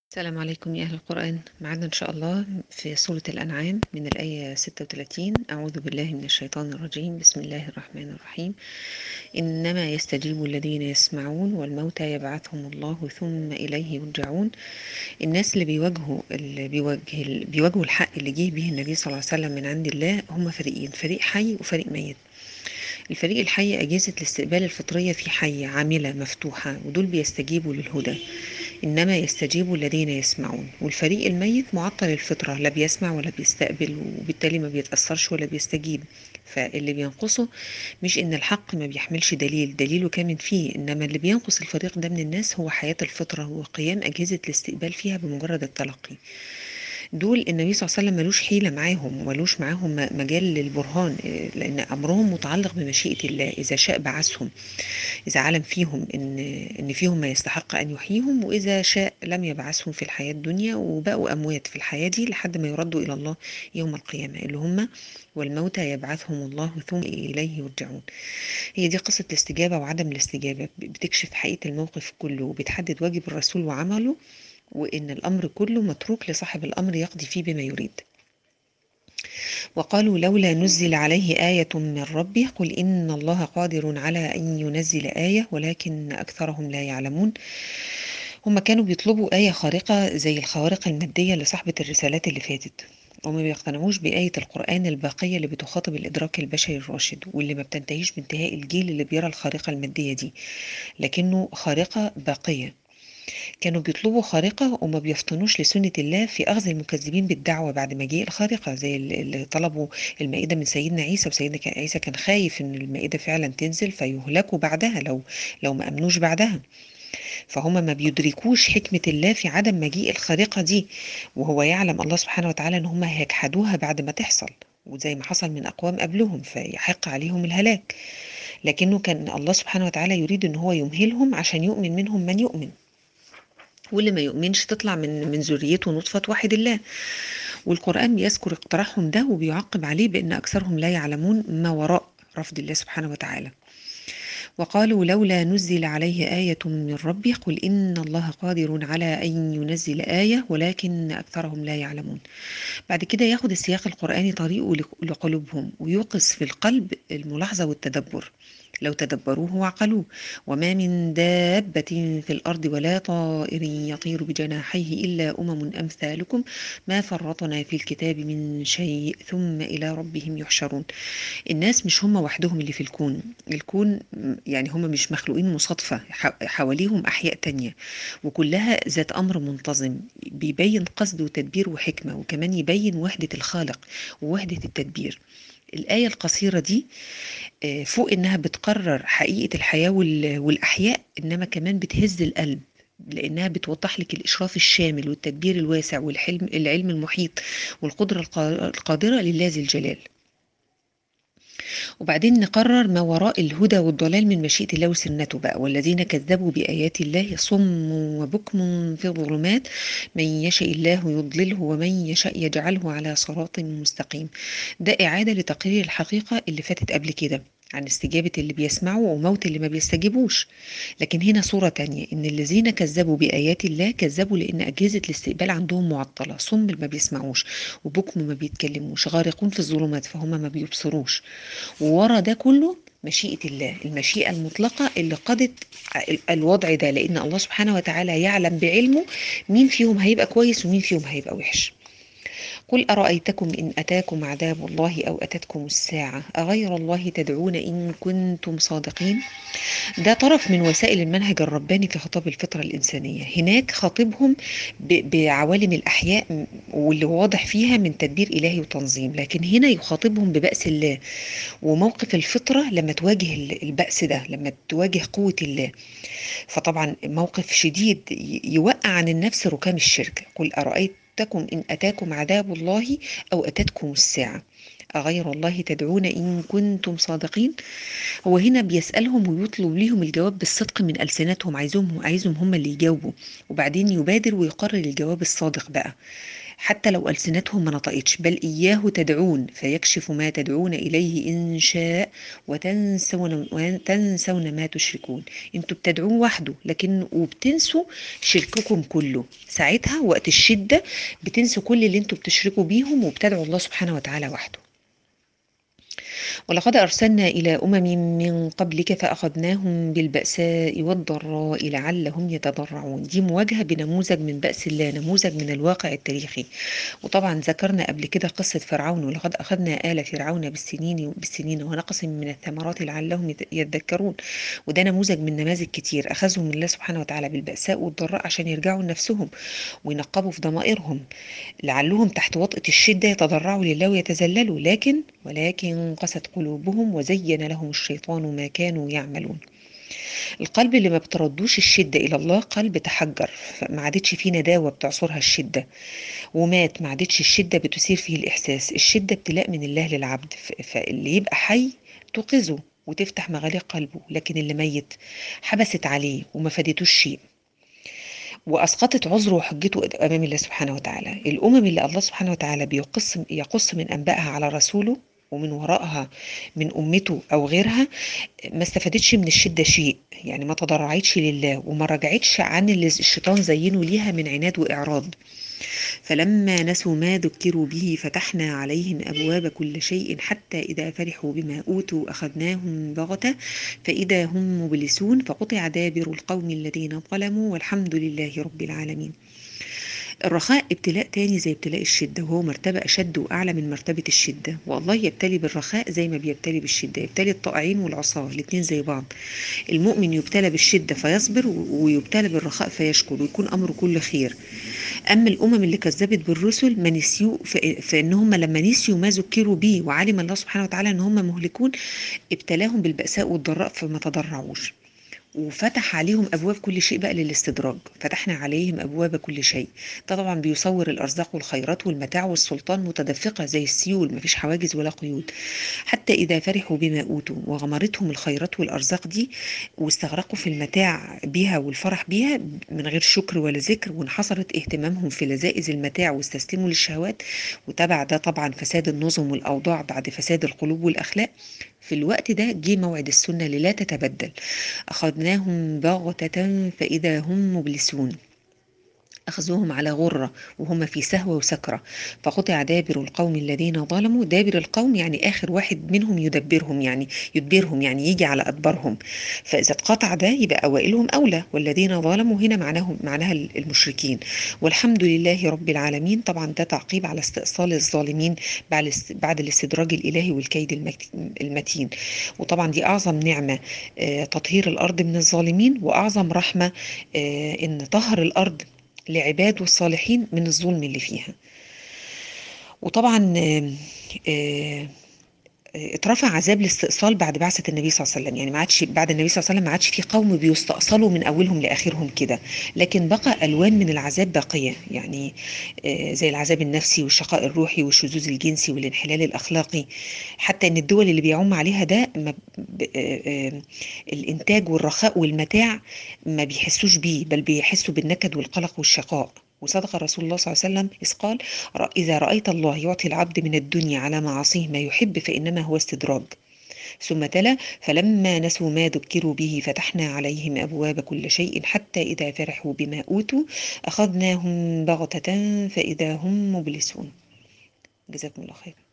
السلام عليكم يا أهل القرآن معنا إن شاء الله في سورة الأنعام من الآية 36 أعوذ بالله من الشيطان الرجيم بسم الله الرحمن الرحيم إنما يستجيب الذين يسمعون والموتى يبعثهم الله ثم إليه يرجعون الناس اللي بيواجهوا اللي بيواجه بيواجهوا الحق اللي جه به النبي صلى الله عليه وسلم من عند الله هم فريقين فريق حي وفريق ميت الفريق الحي أجهزة الاستقبال الفطرية في حي عاملة مفتوحة ودول بيستجيبوا للهدى إنما يستجيب الذين يسمعون والفريق الميت معطل الفطرة لا بيسمع ولا بيستقبل وبالتالي ما بيتأثرش ولا بيستجيب فاللي بينقصه مش إن الحق ما بيحملش دليل دليله كامن فيه إنما اللي بينقص الفريق ده من الناس هو حياة الفطرة وقيام أجهزة الاستقبال فيها بمجرد التلقي دول النبي صلى الله عليه وسلم ملوش حيلة معاهم ملوش معاهم مجال للبرهان لأن أمرهم متعلق بمشيئة الله إذا شاء بعثهم إذا علم فيهم إن إن فيهم ما يستحق أن يحييهم وإذا شاء لم يبعثهم في الحياة الدنيا وبقوا أموات في الحياة دي لحد ما يردوا إلى الله يوم القيامة اللي هم والموتى يبعثهم الله ثم إليه يرجعون هي دي قصة الاستجابة وعدم الاستجابة بتكشف حقيقة الموقف كله وبتحدد واجب الرسول وعمله وإن الأمر كله متروك لصاحب الأمر يقضي فيه بما يريد وقالوا لولا نزل عليه آية من ربه قل إن الله قادر على أن ينزل آية ولكن أكثرهم لا يعلمون هم كانوا بيطلبوا آية خارقة زي الخوارق المادية لصاحبة الرسالات اللي فاتت وما بيقتنعوش بآية القرآن الباقية اللي بتخاطب الإدراك البشري الراشد واللي ما بتنتهيش بانتهاء الجيل اللي بيرى الخارقة المادية دي لكنه خارقة باقية كانوا بيطلبوا خارقة وما بيفطنوش لسنة الله في أخذ المكذبين بالدعوة بعد مجيء الخارقة زي اللي طلبوا المائدة من سيدنا عيسى وسيدنا عيسى كان خايف إن المائدة فعلا تنزل فيهلكوا بعدها لو لو ما أمنوش بعدها فهم ما بيدركوش حكمة الله في عدم مجيء الخارقة دي وهو يعلم الله سبحانه وتعالى إن هم هيجحدوها بعد ما تحصل وزي ما حصل من أقوام قبلهم فيحق عليهم الهلاك لكنه كان الله سبحانه وتعالى يريد إن هو يمهلهم عشان يؤمن منهم من يؤمن واللي ما يؤمنش تطلع من من ذريته نطفة واحد الله والقرآن بيذكر اقتراحهم ده وبيعقب عليه بأن أكثرهم لا يعلمون ما وراء رفض الله سبحانه وتعالى وقالوا لولا نزل عليه آية من ربه قل إن الله قادر على أن ينزل آية ولكن أكثرهم لا يعلمون بعد كده ياخد السياق القرآني طريقه لقلوبهم ويوقظ في القلب الملاحظة والتدبر لو تدبروه وعقلوه وما من دابة في الأرض ولا طائر يطير بجناحيه إلا أمم أمثالكم ما فرطنا في الكتاب من شيء ثم إلى ربهم يحشرون الناس مش هم وحدهم اللي في الكون الكون يعني هم مش مخلوقين مصادفة حواليهم أحياء تانية وكلها ذات أمر منتظم بيبين قصد وتدبير وحكمة وكمان يبين وحدة الخالق ووحدة التدبير الآية القصيرة دي فوق إنها بتقرر حقيقة الحياة والأحياء إنما كمان بتهز القلب لأنها بتوضح لك الإشراف الشامل والتدبير الواسع والحلم العلم المحيط والقدرة القادرة لله ذي الجلال وبعدين نقرر ما وراء الهدى والضلال من مشيئة الله وسنته بقى والذين كذبوا بآيات الله صم وبكم في الظلمات من يشاء الله يضلله ومن يشاء يجعله على صراط مستقيم ده إعادة لتقرير الحقيقة اللي فاتت قبل كده عن استجابة اللي بيسمعوا وموت اللي ما بيستجيبوش لكن هنا صورة تانية إن الذين كذبوا بآيات الله كذبوا لأن أجهزة الاستقبال عندهم معطلة صم ما بيسمعوش وبكم ما بيتكلموش غارقون في الظلمات فهم ما بيبصروش وورا ده كله مشيئة الله المشيئة المطلقة اللي قضت الوضع ده لأن الله سبحانه وتعالى يعلم بعلمه مين فيهم هيبقى كويس ومين فيهم هيبقى وحش قل أرأيتكم إن أتاكم عذاب الله أو أتتكم الساعة أغير الله تدعون إن كنتم صادقين ده طرف من وسائل المنهج الرباني في خطاب الفطرة الإنسانية هناك خاطبهم بعوالم الأحياء واللي واضح فيها من تدبير إلهي وتنظيم لكن هنا يخاطبهم ببأس الله وموقف الفطرة لما تواجه البأس ده لما تواجه قوة الله فطبعا موقف شديد يوقع عن النفس ركام الشرك قل أرأيت أتاكم إن أتاكم عذاب الله أو أتتكم الساعة أغير الله تدعون إن كنتم صادقين هو هنا بيسألهم ويطلب ليهم الجواب بالصدق من ألسنتهم عايزهم عايزهم هم اللي يجاوبوا وبعدين يبادر ويقرر الجواب الصادق بقى حتى لو ألسنتهم ما نطقتش بل إياه تدعون فيكشف ما تدعون إليه إن شاء وتنسون, وتنسون ما تشركون انتوا بتدعوه وحده لكن وبتنسوا شرككم كله ساعتها وقت الشدة بتنسوا كل اللي انتوا بتشركوا بيهم وبتدعوا الله سبحانه وتعالى وحده ولقد أرسلنا إلى أمم من قبلك فأخذناهم بالبأساء والضراء لعلهم يتضرعون دي مواجهة بنموذج من بأس الله نموذج من الواقع التاريخي وطبعا ذكرنا قبل كده قصة فرعون ولقد أخذنا آل فرعون بالسنين بالسنين ونقص من الثمرات لعلهم يذكرون وده نموذج من نماذج كتير أخذهم الله سبحانه وتعالى بالبأساء والضراء عشان يرجعوا لنفسهم وينقبوا في ضمائرهم لعلهم تحت وطأة الشدة يتضرعوا لله ويتذللوا لكن ولكن قست قلوبهم وزين لهم الشيطان ما كانوا يعملون القلب اللي ما بتردوش الشدة إلى الله قلب تحجر ما عادتش فيه نداوة بتعصرها الشدة ومات ما عادتش الشدة بتثير فيه الإحساس الشدة ابتلاء من الله للعبد فاللي يبقى حي توقظه وتفتح مغاليق قلبه لكن اللي ميت حبست عليه وما فادتوش شيء واسقطت عذره وحجته امام الله سبحانه وتعالى الامم اللي الله سبحانه وتعالى بيقص يقص من انبائها على رسوله ومن وراءها من امته او غيرها ما استفادتش من الشده شيء يعني ما تضرعتش لله وما رجعتش عن اللي الشيطان زينه ليها من عناد واعراض فلما نسوا ما ذكروا به فتحنا عليهم ابواب كل شيء حتى اذا فرحوا بما اوتوا اخذناهم بغته فاذا هم مبلسون فقطع دابر القوم الذين ظلموا والحمد لله رب العالمين الرخاء ابتلاء تاني زي ابتلاء الشدة وهو مرتبة أشد وأعلى من مرتبة الشدة والله يبتلي بالرخاء زي ما بيبتلي بالشدة يبتلي الطائعين والعصاة الاتنين زي بعض المؤمن يبتلى بالشدة فيصبر ويبتلى بالرخاء فيشكر ويكون أمره كل خير أما الأمم اللي كذبت بالرسل ما نسيوا فإن هم لما نسيوا ما ذكروا به وعلم الله سبحانه وتعالى إن هم مهلكون ابتلاهم بالبأساء والضراء فما تضرعوش وفتح عليهم ابواب كل شيء بقى للاستدراج فتحنا عليهم ابواب كل شيء ده طبعا بيصور الارزاق والخيرات والمتاع والسلطان متدفقه زي السيول مفيش حواجز ولا قيود حتى اذا فرحوا بما اوتوا وغمرتهم الخيرات والارزاق دي واستغرقوا في المتاع بها والفرح بها من غير شكر ولا ذكر وانحصرت اهتمامهم في لذائذ المتاع واستسلموا للشهوات وتبع ده طبعا فساد النظم والاوضاع بعد فساد القلوب والاخلاق في الوقت ده جه موعد السنة اللي لا تتبدل أخذناهم بغتة فإذا هم مبلسون أخذوهم على غرة وهم في سهوة وسكرة فقطع دابر القوم الذين ظلموا دابر القوم يعني آخر واحد منهم يدبرهم يعني يدبرهم يعني يجي على أدبارهم فإذا اتقطع ده يبقى أوائلهم أولى والذين ظلموا هنا معناهم معناها المشركين والحمد لله رب العالمين طبعا ده تعقيب على استئصال الظالمين بعد الاستدراج الإلهي والكيد المتين وطبعا دي أعظم نعمة تطهير الأرض من الظالمين وأعظم رحمة إن طهر الأرض لعباد والصالحين من الظلم اللي فيها وطبعا اترفع عذاب الاستئصال بعد بعثة النبي صلى الله عليه وسلم يعني ما عادش بعد النبي صلى الله عليه وسلم ما عادش في قوم بيستأصلوا من أولهم لآخرهم كده لكن بقى ألوان من العذاب باقية يعني زي العذاب النفسي والشقاء الروحي والشذوذ الجنسي والانحلال الأخلاقي حتى إن الدول اللي بيعم عليها ده الإنتاج والرخاء والمتاع ما بيحسوش بيه بل بيحسوا بالنكد والقلق والشقاء وصدق رسول الله صلى الله عليه وسلم إذ قال إذا رأيت الله يعطي العبد من الدنيا على معاصيه ما يحب فإنما هو استدراج ثم تلا فلما نسوا ما ذكروا به فتحنا عليهم أبواب كل شيء حتى إذا فرحوا بما أوتوا أخذناهم بغتة فإذا هم مبلسون جزاكم الله خير